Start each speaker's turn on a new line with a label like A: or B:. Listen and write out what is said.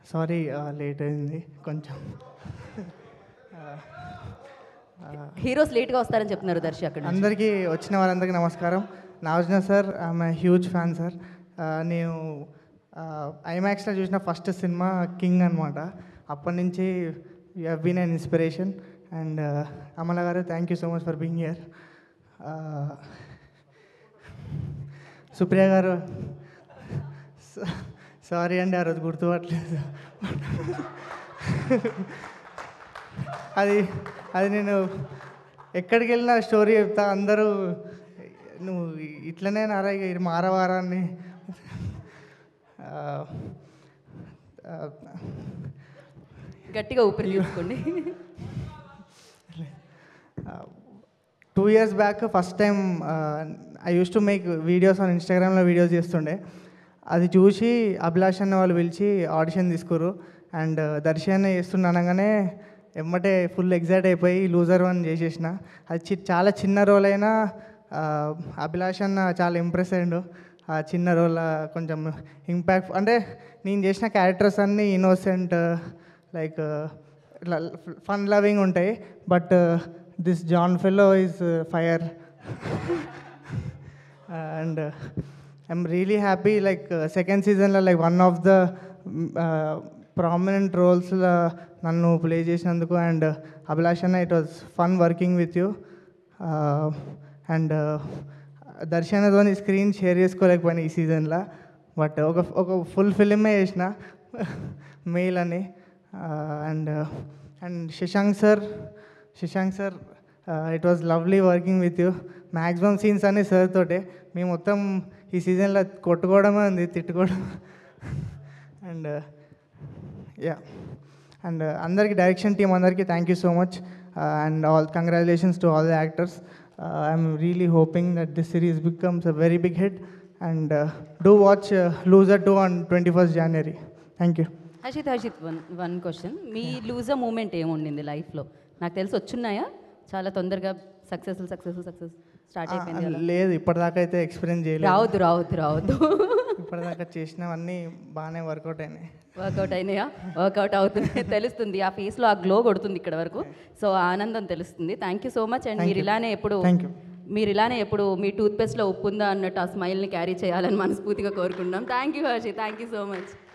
A: Sorry late అయింది కొంచెం
B: heroes లేట్గా వస్తారని చెప్తున్నారు దర్శి అక్కడ నుంచి.
A: అందరికీ వచ్చిన వారందరికీ నమస్కారం Nagarjuna sir I'm huge fan sir నేను ఐమాక్స్లో చూసిన ఫస్ట్ సినిమా కింగ్ అనమాట అప్పటి నుంచి you have been an inspiration and Amala గారు thank you so much for being here Supriya గారు సారీ అండి ఆ రోజు గుర్తుపట్టలేదు అది అది నేను ఎక్కడికి వెళ్ళినా స్టోరీ చెప్తా అందరూ నువ్వు ఇట్లనే నారా ఇక ఇది మారవారాన్ని ఆ, ఆ,
B: గట్టిగా ఊపిరి తీసుకోండి
A: two years back first time I use to make videos on ఇన్స్టాగ్రామ్లో వీడియోస్ చేస్తుండే అది చూసి అభిలాష్ అన్న వాళ్ళు పిలిచి ఆడిషన్ తీసుకురు అండ్ దర్శన్ చేస్తుండ అనగానే ఎమ్మటే ఫుల్ ఎగ్జైట్ అయిపోయి లూజర్ వన్ చేసేసిన అది చి చాలా చిన్న రోల్ అయినా ఆ, అభిలాష్ అన్న చాలా ఇంప్రెస్ అయ్యిండు ఆ చిన్న రోల్ కొంచెం ఇంపాక్ట్ అంటే నేను చేసిన క్యారెక్టర్స్ అన్నీ ఇన్నోసెంట్ లైక్ ఇట్లా ఫన్ లవింగ్ ఉంటాయి but this John fellow is fire and I'm really happy like second సీజన్లో like one of the prominent రోల్స్లో నన్ను ప్లే చేసినందుకు అండ్ అభిలాష్ అన్న it was fun working with you and దర్శనతో screen share చేసుకోలేకపోయినా ఈ సీజన్లో బట్ ఒక ఒక ఫుల్ ఫిలిమే చేసిన మెయిల్ అని and and Shashank sir Shashank sir it was lovely working with you maximum scenes అన్ని సార్ తోటే మేము మొత్తం ఈ సీజన్లో కొట్టుకోవడమే ఉంది తిట్టుకోవడం అండ్ యా అండ్ అందరికీ డైరెక్షన్ టీమ్ అందరికీ thank you so much and all congratulations to all the actors I'm really hoping that this series becomes a very big hit and do watch loser two on twenty first January thank you
B: Harshit Harshit one one question మీ loser moment ఏముండింది లైఫ్లో నాకు తెలిసి వచ్చున్నాయా చాలా తొందరగా successful successful success start అయిపోయింది కదా
A: లేదు ఇప్పటిదాకా అయితే ఎక్స్పీరియన్స్ చేయలేదు
B: రావద్దు రావద్దు రావద్దు
A: ఇప్పటిదాకా చేసినవన్నీ బాగానే వర్కౌట్ అయినాయి
B: వర్కౌట్ అయినాయా వర్కౌట్ అవుతుంది తెలుస్తుంది ఆ ఫేస్లో ఆ గ్లో కొడుతుంది ఇక్కడ వరకు సో ఆనందం తెలుస్తుంది thank you so much and మీరు ఇలానే ఎప్పుడు
A: థ్యాంక్ యూ
B: మీరు ఇలానే ఎప్పుడు మీ టూత్పేస్ట్లో ఉప్పు ఉందా అన్నట్టు ఆ స్మైల్ని క్యారీ చేయాలని మనస్ఫూర్తిగా కోరుకుంటున్నాం thank you Harshi thank you so much